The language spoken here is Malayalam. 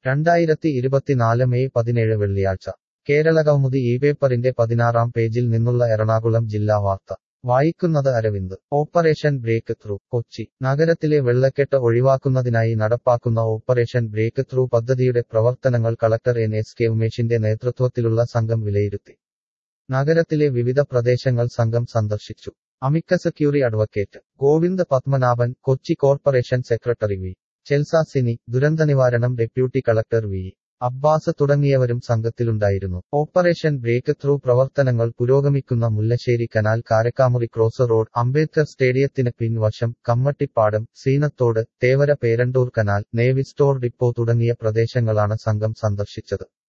രണ്ടായിരത്തി ഇരുപത്തിനാല് മെയ് പതിനേഴ് വെള്ളിയാഴ്ച കേരള കൗമുദി ഈ പേപ്പറിന്റെ പതിനാറാം പേജിൽ നിന്നുള്ള എറണാകുളം ജില്ലാ വാർത്ത വായിക്കുന്നത് Aravind Operation Breakthrough Kochi നഗരത്തിലെ വെള്ളക്കെട്ട് ഒഴിവാക്കുന്നതിനായി നടപ്പാക്കുന്ന ഓപ്പറേഷൻ ബ്രേക്ക് ത്രൂ പദ്ധതിയുടെ പ്രവർത്തനങ്ങൾ കളക്ടർ എൻ എസ് കെ ഉമേഷിന്റെ നേതൃത്വത്തിലുള്ള സംഘം വിലയിരുത്തി നഗരത്തിലെ വിവിധ പ്രദേശങ്ങൾ സംഘം സന്ദർശിച്ചു amicus curiae advocate Govind Padmanabhan Kochi corporation secretary V Chelsasini ദുരന്തനിവാരണം ഡെപ്യൂട്ടി കളക്ടർ വി അബ്ബാസ് തുടങ്ങിയവരും സംഘത്തിലുണ്ടായിരുന്നു ഓപ്പറേഷൻ ബ്രേക്ക് ത്രൂ പ്രവർത്തനങ്ങൾ പുരോഗമിക്കുന്ന Mullassery canal Karakkamuri cross road Ambedkar സ്റ്റേഡിയത്തിന് പിൻവശം കമ്മട്ടിപ്പാടം സീനത്തോട് Thevara Perandoor canal navy store depot തുടങ്ങിയ പ്രദേശങ്ങളാണ് സംഘം സന്ദർശിച്ചത്